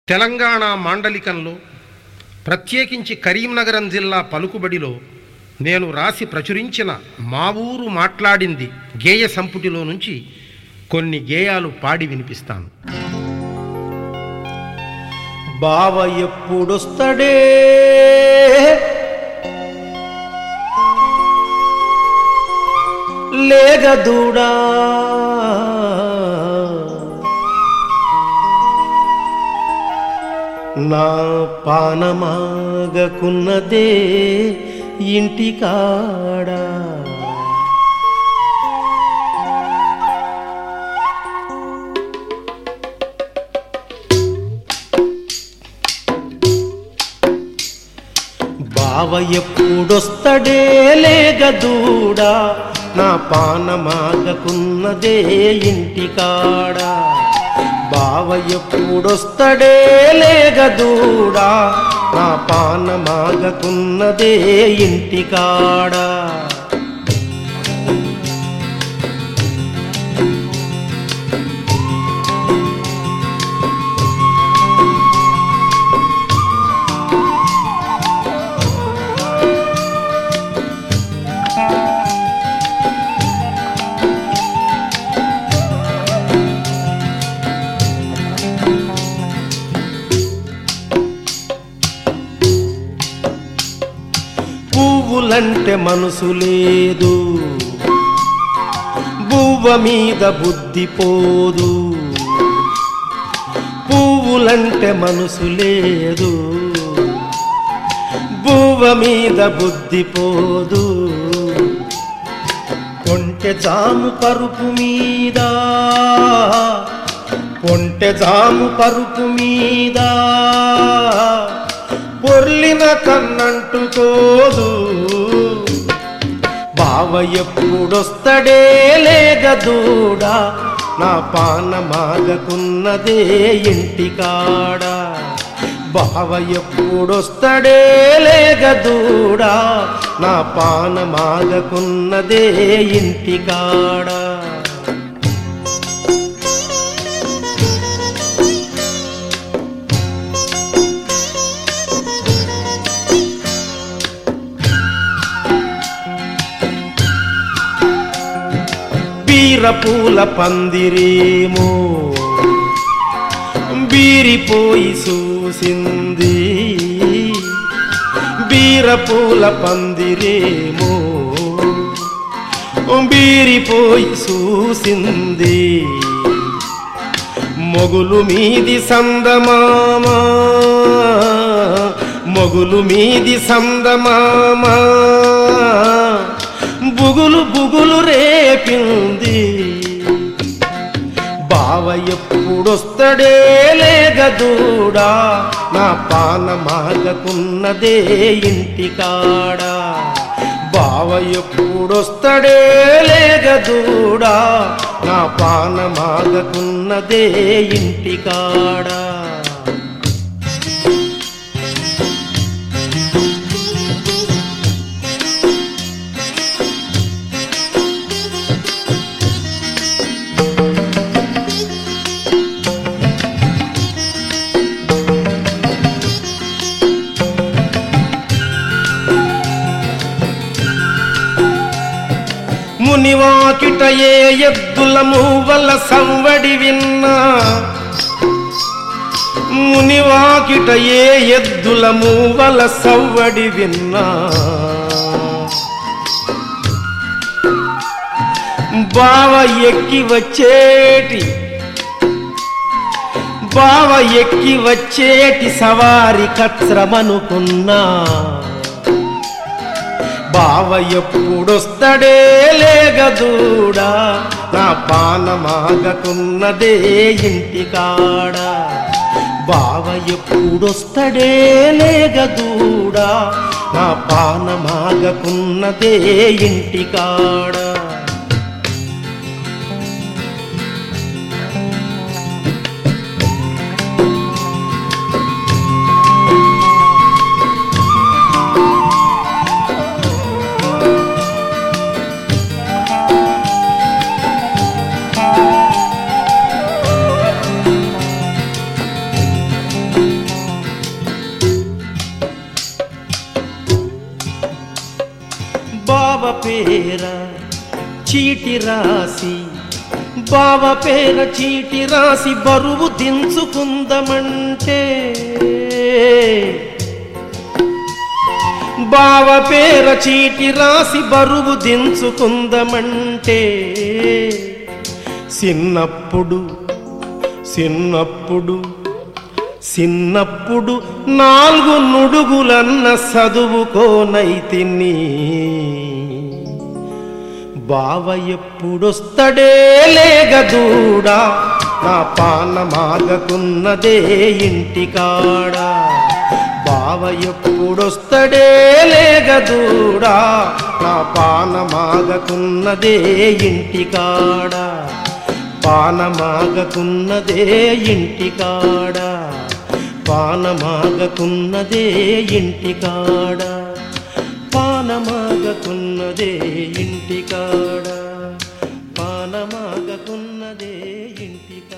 తెలంగాణ మాండలికంలో ప్రత్యేకించి కరీంనగరం జిల్లా పలుకుబడిలో నేను రాసి ప్రచురించిన మా ఊరు మాట్లాడింది గేయ సంపుటిలో నుంచి కొన్ని గేయాలు పాడి వినిపిస్తాను బావ ఎప్పుడొస్తడే లేగదూడా నా పానమాగకున్నదే ఇంటికాడా బావ ఎప్పుడొస్తడే లేగదూడా నా పానమాగకున్నదే ఇంటికాడా బావ ఎప్పుడొస్తడే లేగదూడా నా పానమాగకున్నదే ఇంటికాడా పువ్వులంటే మనసు లేదు బువ్వ మీద బుద్ధి పోదు పువ్వులంటే మనసు లేదు బువ్వ మీద బుద్ధి పోదు కొంటె జాము పరుపు మీద కొంటె జాము పరుపు మీద పొర్లిన కన్నంటుకోదు బావ ఎప్పుడొస్తడే లేగదూడా నా పానమాగకున్నదే ఇంటికాడా బావ ఎప్పుడొస్తడే లేగదూడా నా పానమాగకున్నదే ఇంటికాడా బీరపూల పందిరేమో బీరిపోయి చూసింది బీరపూల పందిరేమో బీరిపోయి చూసింది మొగులు మీది సందమామ మొగులు మీది సందమామ బుగులు బుగులు రేపింది బావ ఎప్పుడొస్తడే లేగదూడా నా పానమాగకున్నదే ఇంటికాడా బావ ఎప్పుడొస్తడే లేగదూడా నా పానమాగకున్నదే ఇంటికాడా మునివాకిట ఏ ఎద్దుల మూవల సంవడి విన్నా మునివాకిట ఏ ఎద్దుల మూవల సవ్వడి విన్నా బావ ఎక్కి వచ్చేటి బావ ఎక్కి వచ్చేటి సవారి కత్రమనుకున్నా బావ ఎప్పుడొస్తడే లేగదూడా నా పానమాగకున్నదే ఇంటికాడా బావ ఎప్పుడొస్తడే లేగదూడా నా పానమాగకున్నదే ఇంటికాడా పేర చీటి రాసి బావ పేర చీటి రాసి బరువు దించుకుందమంటే బావ పేర చీటి రాసి బరువు దించుకుందమంటే చిన్నప్పుడు చిన్నప్పుడు చిన్నప్పుడు నాలుగు నుడుగులన్న చదువుకోనైతిని బావ ఎప్పుడొస్తడే లేగదూడా నా పానమాగకున్నదే ఇంటికాడా బావ ఎప్పుడొస్తడే లేగదూడా నా పానమాగకున్నదే ఇంటికాడా పానమాగకున్నదే ఇంటికాడా పానమాగకున్నదే ఇంటికాడా పానమాగకున్నదే ఇంటికాడా పానమాగకున్నదే ఇంటికాడా